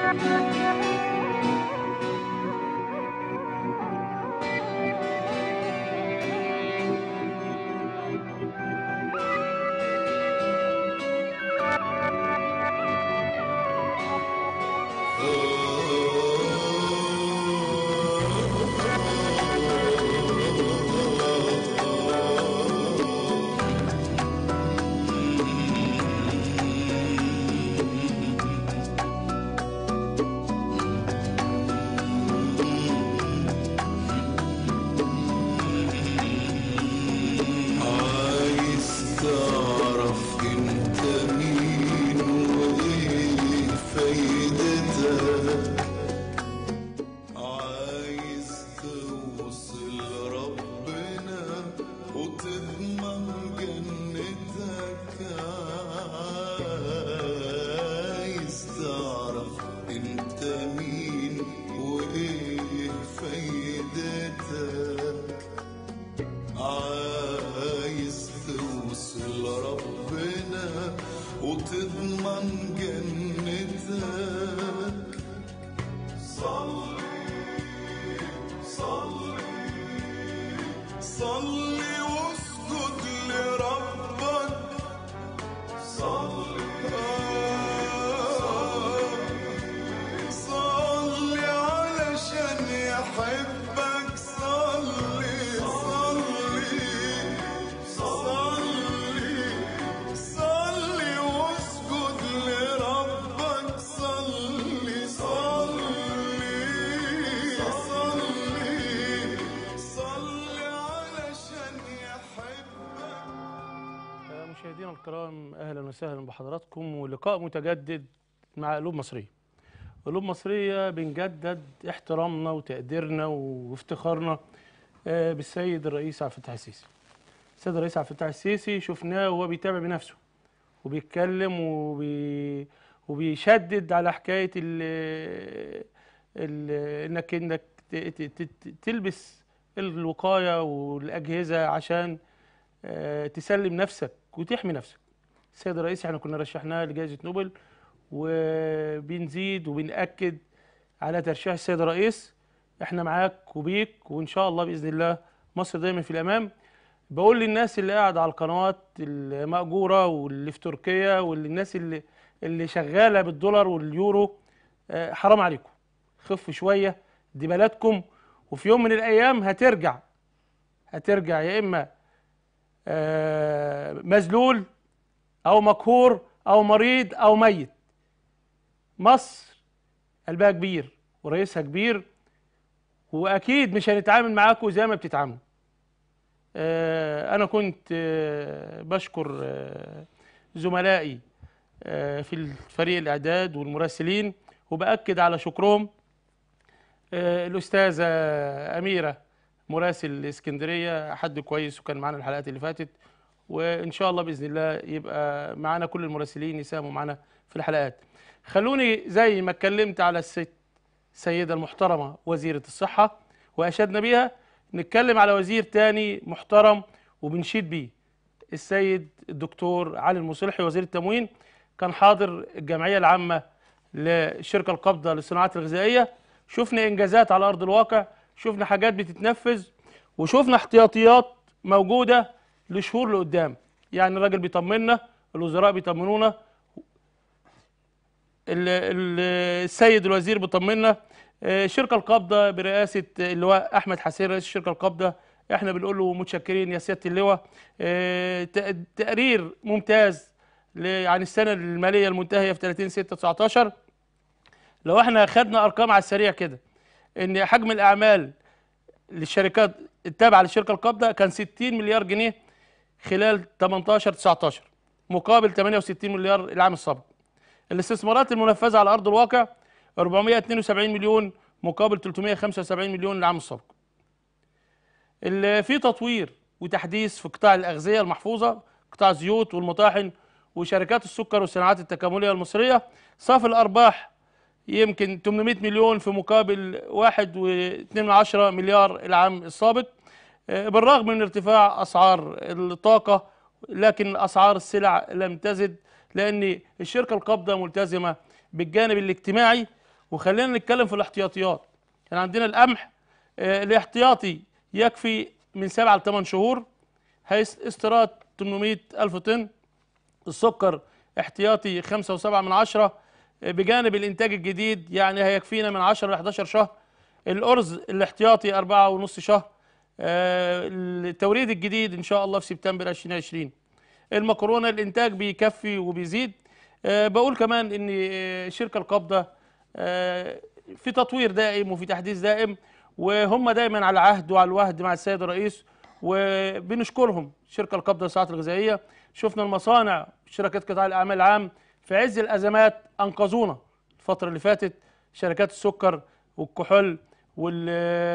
عايز تعرف انت مين وايه فايدتك عايز توصل ربنا وتضمن جنتك عايز تعرف انت مين وايه فايدتك عايز توصل ربنا وتضمن جنتك صلي صلي صلي واسجد لربك صلي صلي علشان يحبك صلي صلي صلي صلي واسجد لربك صلي صلي صلي صلي علشان يحبك مشاهدينا الكرام اهلا وسهلا بحضراتكم ولقاء متجدد مع قلوب مصريه. قلوب مصريه بنجدد احترامنا وتقديرنا وافتخارنا آه، بالسيد الرئيس عبد الفتاح السيسي. السيد الرئيس عبد الفتاح السيسي شفناه وهو بيتابع بنفسه وبيتكلم وبي وبيشدد على حكايه ال ال انك انك ت- ت- ت- تلبس الوقايه والاجهزه عشان آه، تسلم نفسك وتحمي نفسك السيد الرئيس احنا كنا رشحناه لجائزة نوبل وبنزيد وبنأكد على ترشيح السيد الرئيس احنا معاك وبيك وان شاء الله بإذن الله مصر دايما في الأمام بقول للناس اللي قاعد على القنوات المأجورة واللي في تركيا والناس اللي اللي شغالة بالدولار واليورو آه، حرام عليكم خفوا شوية دي بلدكم وفي يوم من الأيام هترجع هترجع يا إما آه، مذلول او مقهور او مريض او ميت مصر قلبها كبير ورئيسها كبير واكيد مش هنتعامل معاكم زي ما بتتعاملوا آه، انا كنت آه، بشكر آه، زملائي آه، في الفريق الاعداد والمراسلين وباكد على شكرهم آه، الاستاذه اميره مراسل اسكندريه حد كويس وكان معانا الحلقات اللي فاتت وان شاء الله باذن الله يبقى معانا كل المراسلين يساهموا معانا في الحلقات خلوني زي ما اتكلمت على الست السيده المحترمه وزيره الصحه واشدنا بيها نتكلم على وزير تاني محترم وبنشيد بيه السيد الدكتور علي المصلحي وزير التموين كان حاضر الجمعيه العامه للشركه القابضه للصناعات الغذائيه شفنا انجازات على ارض الواقع شفنا حاجات بتتنفذ وشفنا احتياطيات موجوده لشهور لقدام يعني الراجل بيطمنا الوزراء بيطمنونا ال- ال- السيد الوزير بيطمنا آه، الشركه القابضه برئاسه اللواء احمد حسين رئيس الشركه القابضه احنا بنقول له متشكرين يا سياده اللواء آه، ت- تقرير ممتاز ل- عن السنه الماليه المنتهيه في 30 6 19 لو احنا خدنا ارقام على السريع كده ان حجم الاعمال للشركات التابعه للشركه القابضه كان 60 مليار جنيه خلال 18 19 مقابل 68 مليار العام السابق الاستثمارات المنفذه على ارض الواقع 472 مليون مقابل 375 مليون العام السابق اللي في تطوير وتحديث في قطاع الاغذيه المحفوظه قطاع الزيوت والمطاحن وشركات السكر والصناعات التكامليه المصريه صافي الارباح يمكن 800 مليون في مقابل 1.2 مليار العام السابق آه، بالرغم من ارتفاع اسعار الطاقه لكن اسعار السلع لم تزد لان الشركه القابضه ملتزمه بالجانب الاجتماعي وخلينا نتكلم في الاحتياطيات كان عندنا القمح آه، الاحتياطي يكفي من سبعة ل 8 شهور هيس استيراد 800 ألف طن السكر احتياطي 5 و7 من عشرة آه، بجانب الإنتاج الجديد يعني هيكفينا من 10 ل 11 شهر الأرز الاحتياطي أربعة ونص شهر آه، التوريد الجديد إن شاء الله في سبتمبر 2020 المكرونة الإنتاج بيكفي وبيزيد آه، بقول كمان إن آه، الشركة القابضة آه، في تطوير دائم وفي تحديث دائم وهم دايما على عهد وعلى الوهد مع السيد الرئيس وبنشكرهم الشركه القابضه للصناعات الغذائيه شفنا المصانع شركات قطاع الاعمال العام في عز الازمات انقذونا الفتره اللي فاتت شركات السكر والكحول وال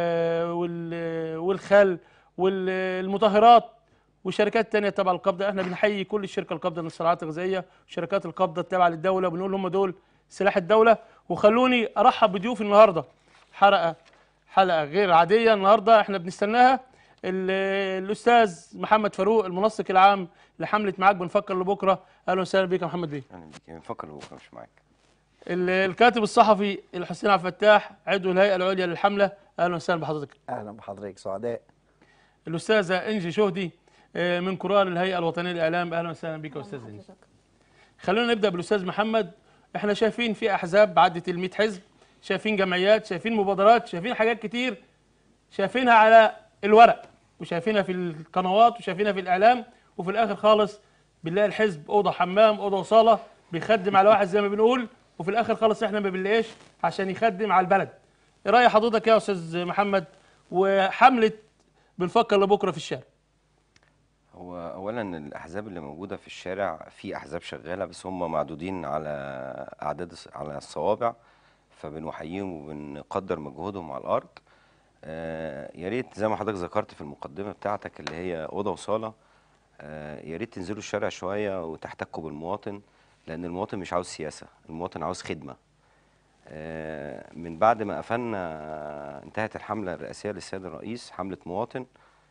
وال والخل والمطهرات وشركات تانية تبع القبضة احنا بنحيي كل الشركة القابضة للصناعات الغذائية وشركات القبضة التابعة للدولة وبنقول هم دول سلاح الدولة وخلوني ارحب بضيوفي النهارده حلقة حلقة غير عادية النهارده احنا بنستناها ال- الاستاذ محمد فاروق المنسق العام لحملة معاك بنفكر لبكرة اهلا وسهلا بيك يا محمد بيه اهلا بيك بنفكر بكره مش معاك ال- الكاتب الصحفي الحسين عبد الفتاح عضو الهيئة العليا للحملة اهلا وسهلا بحضرتك اهلا بحضرتك سعداء الاستاذه انجي شهدي آه، من كورال الهيئه الوطنيه للاعلام اهلا وسهلا بك يا استاذ انجي خلونا نبدا بالاستاذ محمد احنا شايفين في احزاب عدت ال 100 حزب شايفين جمعيات شايفين مبادرات شايفين حاجات كتير شايفينها على الورق وشايفينها في القنوات وشايفينها في الاعلام وفي الاخر خالص بنلاقي الحزب اوضه حمام اوضه وصاله بيخدم على واحد زي ما بنقول وفي الاخر خالص احنا ما بنلاقيش عشان يخدم على البلد ايه راي حضرتك يا استاذ محمد وحمله بنفكر لبكره في الشارع هو اولا الاحزاب اللي موجوده في الشارع في احزاب شغاله بس هم معدودين على اعداد الص- على الصوابع فبنحييهم وبنقدر مجهودهم على الارض آه يا ريت زي ما حضرتك ذكرت في المقدمه بتاعتك اللي هي اوضه وصاله آه يا ريت تنزلوا الشارع شويه وتحتكوا بالمواطن لان المواطن مش عاوز سياسه المواطن عاوز خدمه آه، من بعد ما قفلنا انتهت الحملة الرئاسية للسيد الرئيس حملة مواطن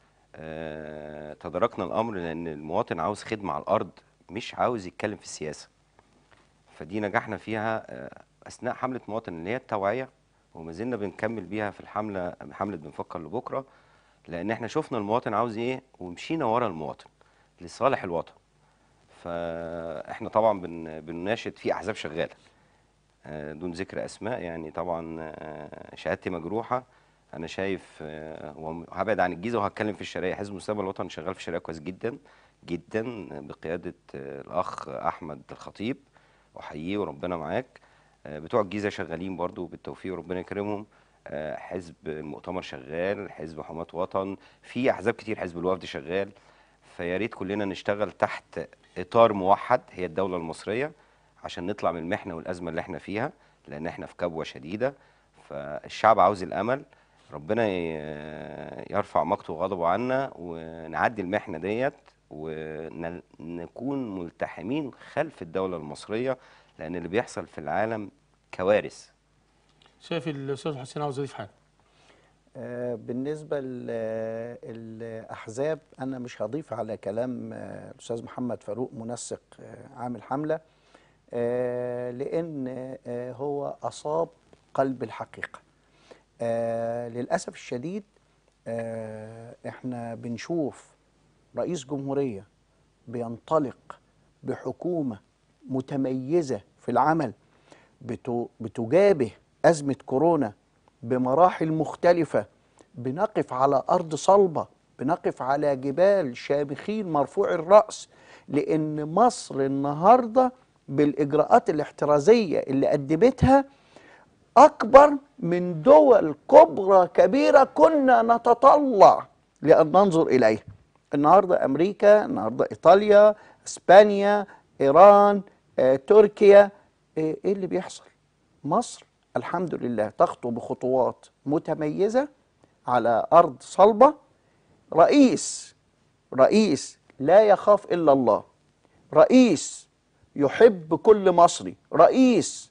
آه، تداركنا الأمر لأن المواطن عاوز خدمة على الأرض مش عاوز يتكلم في السياسة فدي نجحنا فيها آه، أثناء حملة مواطن اللي هي التوعية وما زلنا بنكمل بيها في الحملة حملة بنفكر لبكرة لأن احنا شفنا المواطن عاوز إيه ومشينا ورا المواطن لصالح الوطن فاحنا طبعا بن بنناشد في أحزاب شغالة آه، دون ذكر اسماء يعني طبعا آه، شهادتي مجروحه انا شايف آه، وهبعد عن الجيزه وهتكلم في الشرقيه حزب المستقبل الوطني شغال في الشرقيه كويس جدا جدا بقياده آه، الاخ احمد الخطيب احييه وربنا معاك آه، بتوع الجيزه شغالين برضو بالتوفيق وربنا يكرمهم آه، حزب المؤتمر شغال حزب حماة وطن في احزاب كتير حزب الوفد شغال فيا ريت كلنا نشتغل تحت اطار موحد هي الدوله المصريه عشان نطلع من المحنه والازمه اللي احنا فيها لان احنا في كبوه شديده فالشعب عاوز الامل ربنا ي- يرفع مقته وغضبه عنا ونعدي المحنه ديت ونكون ملتحمين خلف الدوله المصريه لان اللي بيحصل في العالم كوارث شايف الاستاذ حسين عاوز يضيف حاجه آه، بالنسبة للأحزاب أنا مش هضيف على كلام آه، الأستاذ محمد فاروق منسق آه، عام الحملة آه، لأن آه، هو أصاب قلب الحقيقة آه، للأسف الشديد آه، إحنا بنشوف رئيس جمهورية بينطلق بحكومة متميزة في العمل بتو- بتجابه أزمة كورونا بمراحل مختلفة بنقف على أرض صلبة بنقف على جبال شامخين مرفوع الرأس لأن مصر النهاردة بالإجراءات الاحترازية اللي قدمتها أكبر من دول كبرى كبيرة كنا نتطلع لأن ننظر إليها النهاردة أمريكا النهاردة إيطاليا إسبانيا إيران آه، تركيا آه، إيه اللي بيحصل مصر الحمد لله تخطو بخطوات متميزة على أرض صلبة رئيس رئيس لا يخاف إلا الله رئيس يحب كل مصري رئيس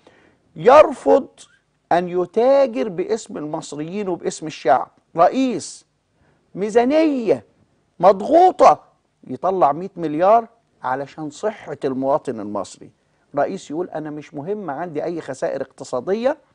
يرفض أن يتاجر باسم المصريين وباسم الشعب رئيس ميزانية مضغوطة يطلع 100 مليار علشان صحة المواطن المصري رئيس يقول أنا مش مهم عندي أي خسائر اقتصادية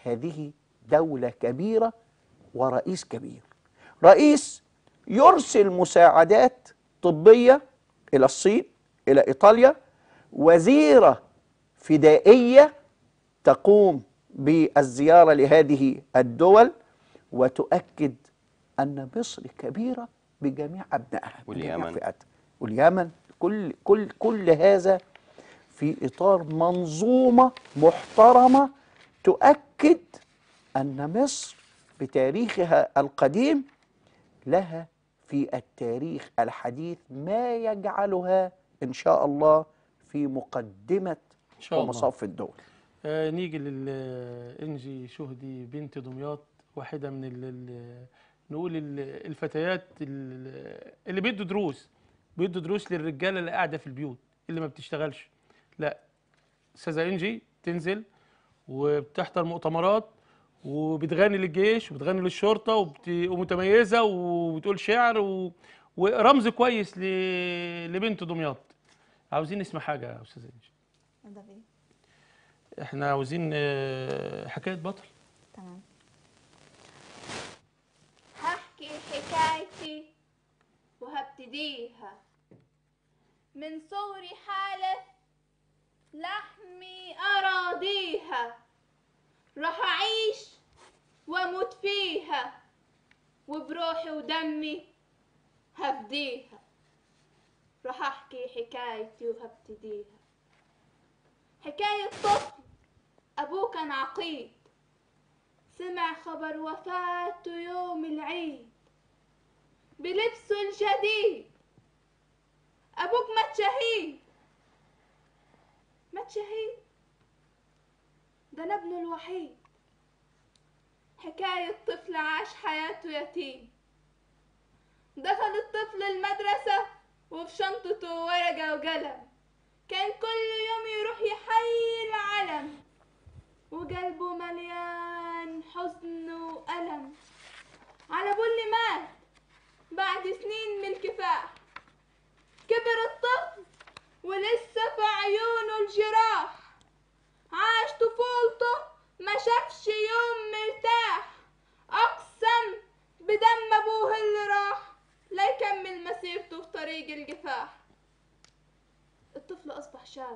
هذه دولة كبيرة ورئيس كبير رئيس يرسل مساعدات طبية إلى الصين إلى إيطاليا وزيرة فدائية تقوم بالزيارة لهذه الدول وتؤكد أن مصر كبيرة بجميع أبنائها بجميع واليمن. فئاتها واليمن كل كل كل هذا في إطار منظومة محترمة تؤكد أن مصر بتاريخها القديم لها في التاريخ الحديث ما يجعلها إن شاء الله في مقدمة إن شاء الله. ومصاف الدول آه نيجي للإنجي شهدي بنت دمياط واحدة من ال ال نقول ال- الفتيات ال- اللي بيدوا دروس بيدوا دروس للرجالة اللي قاعدة في البيوت اللي ما بتشتغلش لا أستاذة إنجي تنزل وبتحضر مؤتمرات وبتغني للجيش وبتغني للشرطة وبت... ومتميزة وبتقول شعر و... ورمز كويس ل... لبنت دمياط عاوزين نسمع حاجة يا أستاذة إنجي ده ايه احنا عاوزين آه، حكاية بطل تمام هحكي حكايتي وهبتديها من صغري حالف لحمي أراضيها راح أعيش وأموت فيها وبروحي ودمي هفديها راح أحكي حكايتي وهبتديها حكاية طفل أبوه كان عقيد سمع خبر وفاته يوم العيد بلبسه الجديد أبوك مات شهيد مات شهيد ده أنا ابنه الوحيد حكاية طفل عاش حياته يتيم دخل الطفل المدرسة وفي شنطته ورقة وقلم كان كل يوم يروح يحيي العلم وقلبه مليان حزن وألم على أبوه اللي مات بعد سنين من الكفاح كبر الطفل ولسه في عيونه الجراح عاش طفولته ما شافش يوم مرتاح أقسم بدم أبوه اللي راح لا يكمل مسيرته في طريق الجفاح الطفل أصبح شاب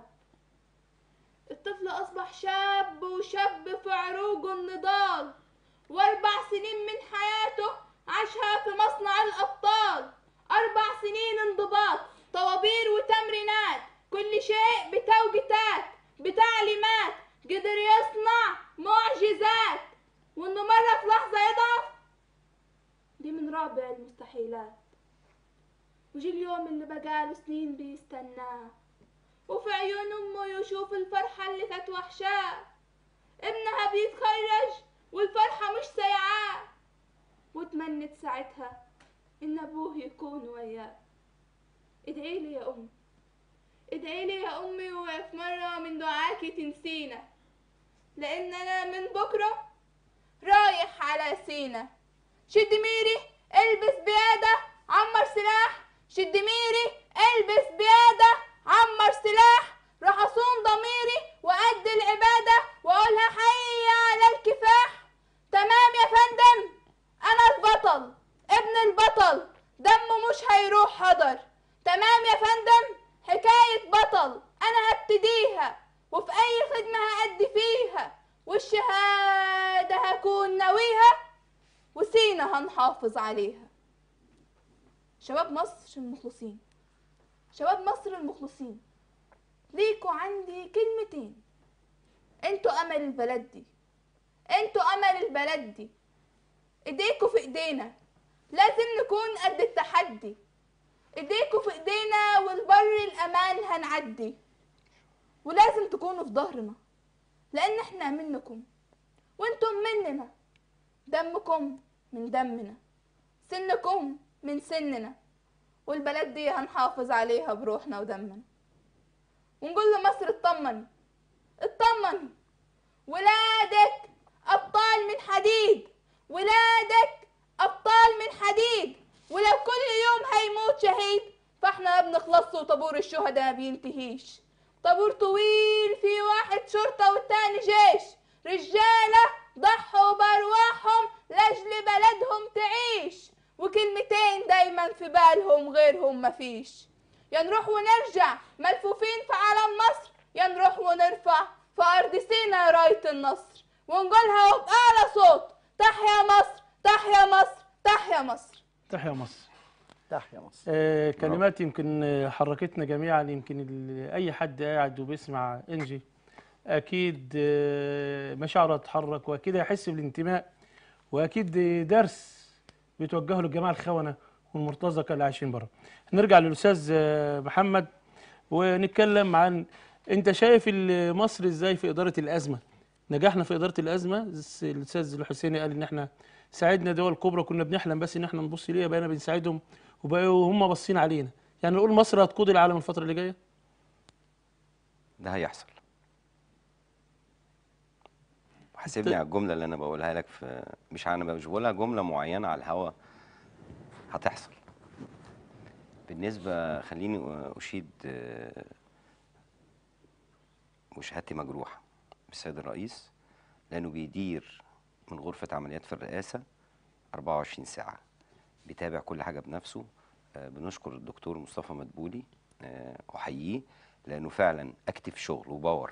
الطفل أصبح شاب وشاب في عروقه النضال وأربع سنين من حياته عاشها في مصنع الأبطال أربع سنين انضباط طوابير وتمرينات كل شيء بتوجيهات بتعليمات قدر يصنع معجزات وإنه مرة في لحظة يضعف دي من رابع المستحيلات وجي اليوم اللي بقاله سنين بيستناه وفي عيون امه يشوف الفرحة اللي كانت وحشاه ابنها بيتخرج والفرحة مش سايعاه وتمنت ساعتها ان ابوه يكون وياه ادعي لي يا امي ادعي لي يا امي وفي مرة من دعاكي تنسينا لان انا من بكرة رايح على سينا شد ميري البس بيادة عمر سلاح شد ميري البس بيادة عمر سلاح راح اصون ضميري وأدي العبادة واقولها حي على الكفاح تمام يا فندم انا البطل ابن البطل دمه مش هيروح حضر تمام يا فندم حكاية بطل انا هبتديها وفي اي خدمة هأدي فيها والشهادة هكون ناويها وسينا هنحافظ عليها شباب مصر المخلصين شباب مصر المخلصين ليكوا عندي كلمتين انتوا امل البلد دي انتوا امل البلد دي ايديكوا في ايدينا لازم نكون قد التحدي ايديكوا في ايدينا والبر الامان هنعدي ولازم تكونوا في ظهرنا لان احنا منكم وانتم مننا دمكم من دمنا سنكم من سننا والبلد دي هنحافظ عليها بروحنا ودمنا ونقول لمصر اطمني اطمني ولادك ابطال من حديد ولادك ابطال من حديد ولو كل يوم هيموت شهيد فاحنا ما بنخلصش وطابور الشهداء ما بينتهيش طابور طويل فيه واحد شرطة والتاني جيش رجالة غيرهم مفيش يا نروح ونرجع ملفوفين في علم مصر يا نروح ونرفع في أرض سينا راية النصر ونقولها وبأعلى صوت تحيا مصر تحيا مصر تحيا مصر تحيا مصر تحيا مصر آه كلمات يمكن آه، حركتنا جميعا يمكن ال- اي حد قاعد وبيسمع انجي اكيد آه، مشاعره تتحرك واكيد هيحس بالانتماء واكيد درس بيتوجهه للجماعه الخونه والمرتزقه اللي عايشين بره نرجع للاستاذ آه، محمد ونتكلم عن انت شايف ال- مصر ازاي في اداره الازمه نجحنا في اداره الازمه الس- الاستاذ الحسيني قال ان احنا ساعدنا دول كبرى كنا بنحلم بس ان احنا نبص ليها بقينا بنساعدهم وبقوا هم باصين علينا يعني نقول مصر هتقود العالم الفتره اللي جايه ده هيحصل وحاسبني على الجمله اللي انا بقولها لك في مش انا مش بقولها جمله معينه على الهوا هتحصل بالنسبه خليني اشيد آه، وشهادتي مجروحه بالسيد الرئيس لانه بيدير من غرفه عمليات في الرئاسه 24 ساعه بيتابع كل حاجه بنفسه آه، بنشكر الدكتور مصطفى مدبولي آه، احييه لانه فعلا اكتف شغل وباور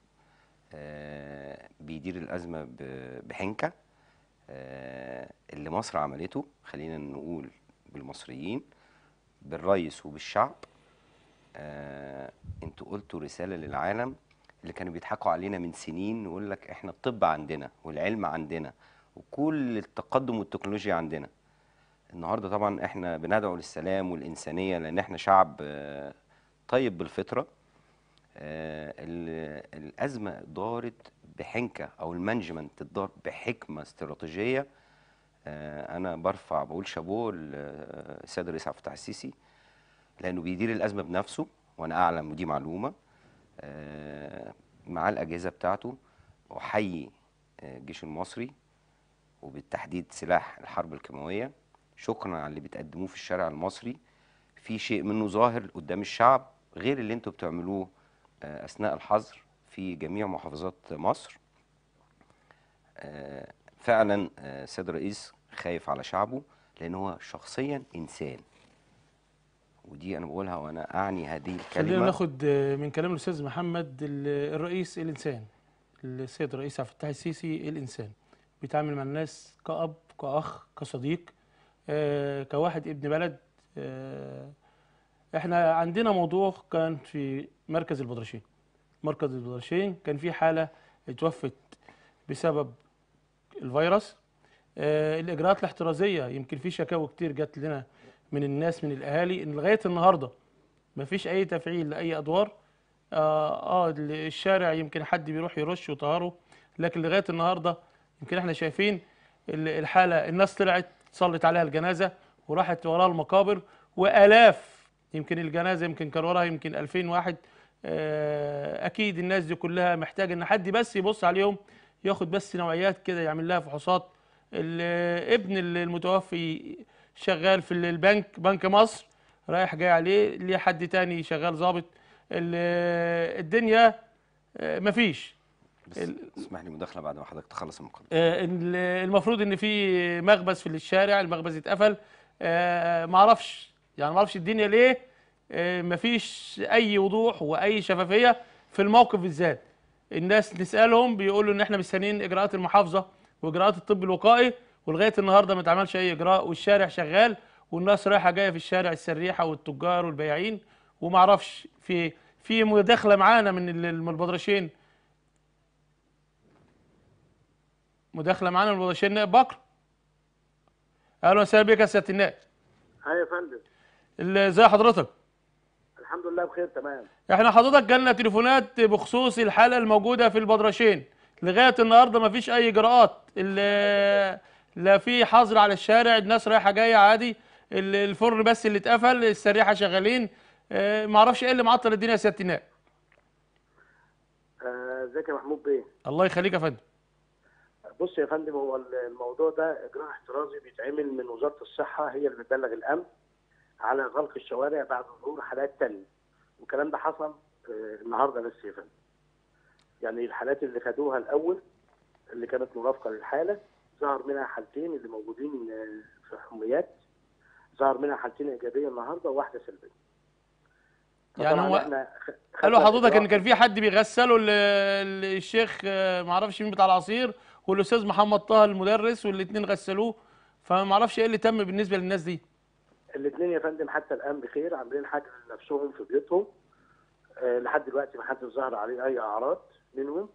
آه، بيدير الازمه ب- بحنكه آه، اللي مصر عملته خلينا نقول بالمصريين بالرئيس وبالشعب آه، انتوا قلتوا رساله للعالم اللي كانوا بيضحكوا علينا من سنين نقول لك احنا الطب عندنا والعلم عندنا وكل التقدم والتكنولوجيا عندنا النهارده طبعا احنا بندعو للسلام والانسانيه لان احنا شعب آه، طيب بالفطره آه، ال- الازمه دارت بحنكه او المانجمنت اتدار بحكمه استراتيجيه آه، انا برفع بقول شابوه للسيد الرئيس عبد الفتاح السيسي لانه بيدير الازمه بنفسه وانا اعلم ودي معلومه آه، مع الاجهزه بتاعته احيي آه، الجيش المصري وبالتحديد سلاح الحرب الكيماويه شكرا على اللي بتقدموه في الشارع المصري في شيء منه ظاهر قدام الشعب غير اللي انتوا بتعملوه آه، اثناء الحظر في جميع محافظات مصر آه، فعلا آه، السيد الرئيس خايف على شعبه لان هو شخصيا انسان ودي انا بقولها وانا اعني هذه خلينا الكلمه ناخد آه، من كلام الاستاذ محمد ال- الرئيس الانسان السيد الرئيس عبد الفتاح السيسي الانسان بيتعامل مع الناس كأب كأخ كصديق آه، كواحد ابن بلد آه، احنا عندنا موضوع كان في مركز البدرشين مركز البدرشين كان في حالة اتوفت بسبب الفيروس آه، الاجراءات الاحترازيه يمكن في شكاوى كتير جات لنا من الناس من الاهالي ان لغايه النهارده مفيش اي تفعيل لاي ادوار اه, آه الشارع يمكن حد بيروح يرش وطهاره لكن لغايه النهارده يمكن احنا شايفين ال- الحاله الناس طلعت صلت عليها الجنازه وراحت وراها المقابر والاف يمكن الجنازه يمكن كان وراها يمكن 2000 واحد آه اكيد الناس دي كلها محتاجه ان حد بس يبص عليهم ياخد بس نوعيات كده يعمل لها فحوصات ال- ابن المتوفي شغال في البنك بنك مصر رايح جاي عليه ليه حد تاني شغال ظابط ال- الدنيا آه، مفيش بس ال- اسمح لي مداخله بعد ما حضرتك تخلص المقدمه آه، ال- المفروض ان في مخبز في الشارع المخبز اتقفل آه، معرفش يعني معرفش الدنيا ليه آه، مفيش اي وضوح واي شفافيه في الموقف بالذات الناس نسالهم بيقولوا ان احنا مستنيين اجراءات المحافظه واجراءات الطب الوقائي ولغايه النهارده ما اتعملش اي اجراء والشارع شغال والناس رايحه جايه في الشارع السريحه والتجار والبياعين ومعرفش في في مداخله معانا من ال- من البدرشين مداخله معانا من البدرشين نائب بكر اهلا وسهلا بك يا سياده النائب ها يا فندم ال- ازي حضرتك الحمد لله بخير تمام احنا حضرتك جالنا تليفونات بخصوص الحاله الموجوده في البدرشين لغايه النهارده ما فيش اي اجراءات ال- لا في حظر على الشارع الناس رايحه جايه عادي ال- الفرن بس اللي اتقفل السريحه شغالين اه، معرفش ايه اللي معطل الدنيا يا سياده النائب آه، ازيك يا محمود بيه الله يخليك يا فندم بص يا فندم هو الموضوع ده اجراء احترازي بيتعمل من وزاره الصحه هي اللي بتبلغ الامن على غلق الشوارع بعد ظهور حالات تانية والكلام ده حصل آه، النهارده بس يا فندم يعني الحالات اللي خدوها الاول اللي كانت مرافقه للحاله ظهر منها حالتين اللي موجودين آه، في حميات ظهر منها حالتين ايجابيه النهارده وواحده سلبيه يعني فطبعاً هو إحنا خ- قالوا خدنا حضرتك ان الإجراء. كان في حد بيغسله ال- ال- الشيخ آه، معرفش مين بتاع العصير والاستاذ محمد طه المدرس والاثنين غسلوه فما اعرفش ايه اللي تم بالنسبه للناس دي الاثنين يا فندم حتى الان بخير عاملين حجر لنفسهم في بيوتهم آه، لحد دلوقتي ما حدش ظهر عليه اي اعراض منهم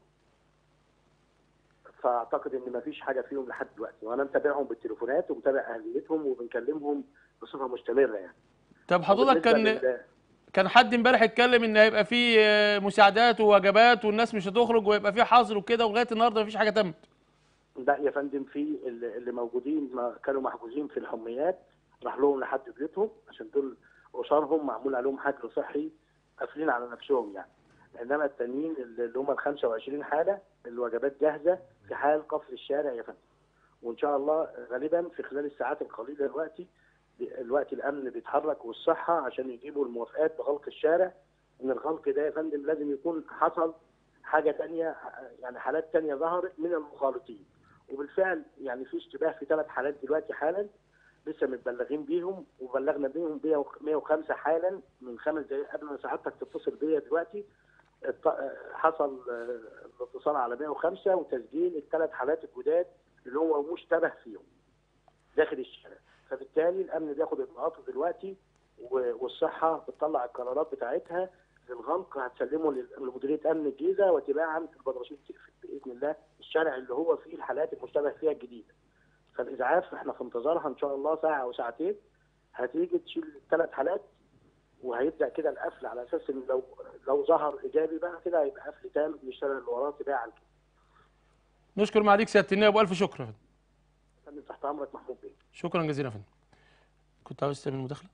فاعتقد ان ما فيش حاجه فيهم لحد دلوقتي وانا متابعهم بالتليفونات ومتابع اهليتهم وبنكلمهم بصفه مستمره يعني طب حضرتك وبالنسبة كان لل- كان حد امبارح اتكلم ان هيبقى في آه، مساعدات ووجبات والناس مش هتخرج ويبقى في حظر وكده ولغايه النهارده مفيش حاجه تمت لا يا فندم في اللي اللي موجودين ما كانوا محجوزين في الحميات راح لهم لحد بيوتهم عشان دول اسرهم معمول عليهم حجر صحي قافلين على نفسهم يعني انما التانيين اللي اللي هم ال 25 حاله الوجبات جاهزه في حال قفل الشارع يا فندم وان شاء الله غالبا في خلال الساعات القليله دلوقتي الوقت الامن بيتحرك والصحه عشان يجيبوا الموافقات بغلق الشارع ان الغلق ده يا فندم لازم يكون حصل حاجه تانية يعني حالات تانية ظهرت من المخالطين وبالفعل يعني في اشتباه في ثلاث حالات دلوقتي حالا لسه متبلغين بيهم وبلغنا بيهم 105 حالا من خمس دقائق قبل ما سعادتك تتصل بيا دلوقتي الط- حصل آه، الاتصال على 105 وتسجيل الثلاث حالات الجداد اللي هو مشتبه فيهم داخل الشارع فبالتالي الامن بياخد اجراءاته دلوقتي و- والصحه بتطلع القرارات بتاعتها للغلق هتسلمه لل- لمديريه امن الجيزه وتباعا البدرشين تقفل باذن الله الشارع اللي هو فيه الحالات المشتبه فيها الجديده. فالاسعاف احنا في انتظارها ان شاء الله ساعه او ساعتين هتيجي تشيل الثلاث حالات وهيبدا كده القفل على اساس ان لو لو ظهر ايجابي بقى كده هيبقى قفل تام للشارع اللي وراه تباعا نشكر معاليك سياده النائب والف شكر يا فندم فندم تحت امرك محمود بيه. شكرا جزيلا يا فندم كنت عاوز تعمل مداخله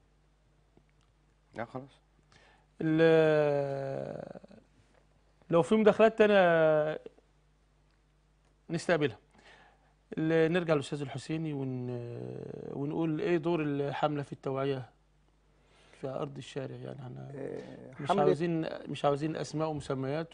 لا خلاص ال- لو في مداخلات تانية نستقبلها ال- نرجع للأستاذ الحسيني ون... ونقول إيه دور الحملة في التوعية في أرض الشارع يعني احنا مش حملة عاوزين مش عاوزين أسماء ومسميات و...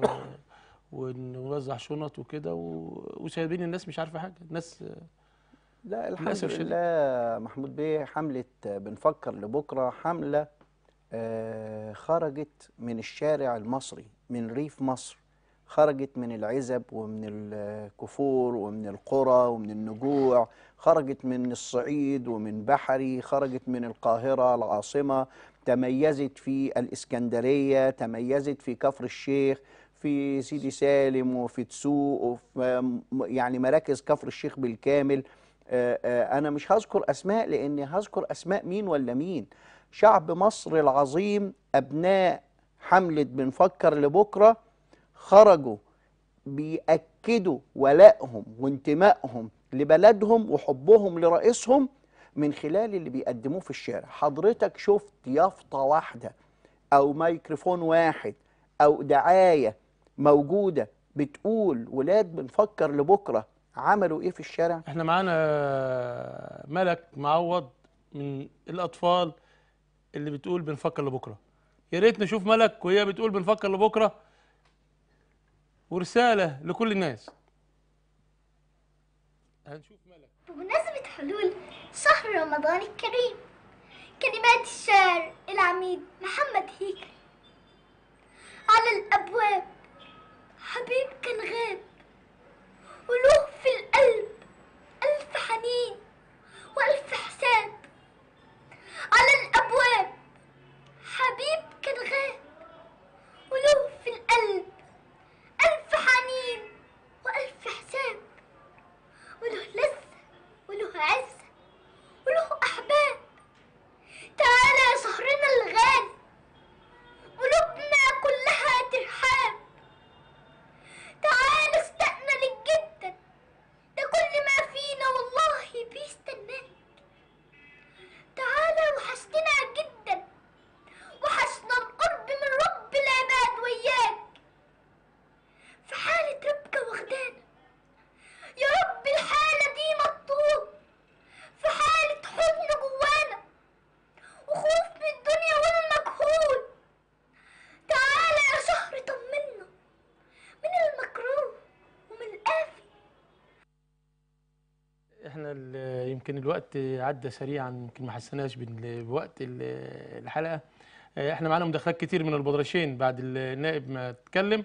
ونوزع شنط وكده و... وسايبين الناس مش عارفة حاجة الناس لا الحمد للأسف الشديد. لله محمود بيه حملة بنفكر لبكرة حملة آه، خرجت من الشارع المصري من ريف مصر خرجت من العزب ومن الكفور ومن القرى ومن النجوع خرجت من الصعيد ومن بحري خرجت من القاهرة العاصمة تميزت في الإسكندرية تميزت في كفر الشيخ في سيدي سالم وفي تسوق وفي م- يعني مراكز كفر الشيخ بالكامل آه، آه، أنا مش هذكر أسماء لأني هذكر أسماء مين ولا مين شعب مصر العظيم أبناء حملة بنفكر لبكرة خرجوا بيأكدوا ولائهم وانتمائهم لبلدهم وحبهم لرئيسهم من خلال اللي بيقدموه في الشارع حضرتك شفت يافطة واحدة أو ميكروفون واحد أو دعاية موجودة بتقول ولاد بنفكر لبكرة عملوا إيه في الشارع احنا معانا ملك معوض من الأطفال اللي بتقول بنفكر لبكرة يا ريت نشوف ملك وهي بتقول بنفكر لبكرة ورسالة لكل الناس هنشوف ملك بمناسبة حلول شهر رمضان الكريم كلمات الشاعر العميد محمد هيكل على الأبواب حبيب كان غاب وله في القلب ألف حنين وألف حساب على الأبواب حبيب كان غاب وله في القلب ألف حنين وألف حساب وله لذة وله عزة وله أحباب تعالى يا شهرنا الغالي قلوبنا كلها ترحاب تعالى احنا ال- يمكن الوقت عدى سريعا يمكن ما حسناش بال- بوقت ال- الحلقه آه، احنا معانا مداخلات كتير من البدرشين بعد النائب ما اتكلم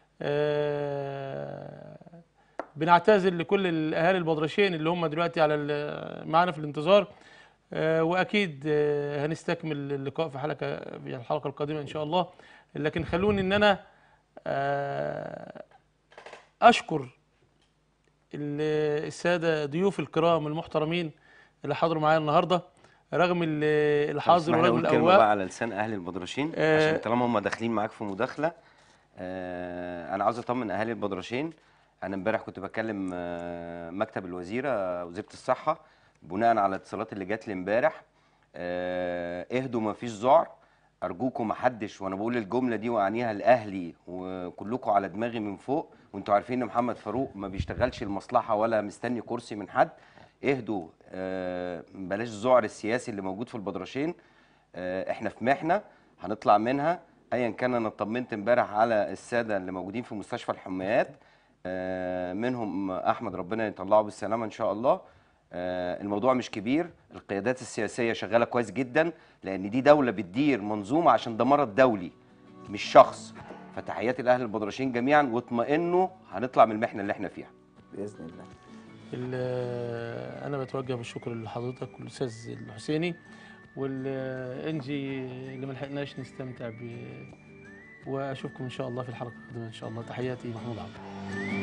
آه، بنعتذر لكل الاهالي البدرشين اللي هم دلوقتي على ال- معانا في الانتظار آه، واكيد آه، هنستكمل اللقاء في حلقه في الحلقه القادمه ان شاء الله لكن خلوني ان انا آه، اشكر ال- الساده ضيوف الكرام المحترمين اللي حضروا معايا النهارده رغم ال- الحظر اسمح لي ورغم اقول كلمه الاواء بقى على لسان اهل البدرشين آه. عشان طالما هم داخلين معاك في مداخله آه، انا عاوز اطمن اهالي البدرشين انا امبارح كنت بكلم آه، مكتب الوزيره آه، وزيره الصحه بناء على الاتصالات اللي جات لي امبارح آه، اهدوا ما فيش ذعر ارجوكم ما حدش وانا بقول الجمله دي واعنيها لاهلي وكلكم على دماغي من فوق وانتوا عارفين ان محمد فاروق ما بيشتغلش المصلحه ولا مستني كرسي من حد اهدوا آه، بلاش الذعر السياسي اللي موجود في البدرشين آه، احنا في محنه هنطلع منها ايا كان انا اطمنت امبارح على الساده اللي موجودين في مستشفى الحميات آه، منهم احمد ربنا يطلعه بالسلامه ان شاء الله آه، الموضوع مش كبير القيادات السياسيه شغاله كويس جدا لان دي دوله بتدير منظومه عشان ده مرض دولي مش شخص فتحياتي لاهل البدرشين جميعا واطمئنوا هنطلع من المحنه اللي احنا فيها باذن الله ال- انا بتوجه بالشكر لحضرتك والاستاذ الحسيني والانجي اللي ما لحقناش نستمتع ب واشوفكم ان شاء الله في الحلقه القادمه ان شاء الله تحياتي محمود عبد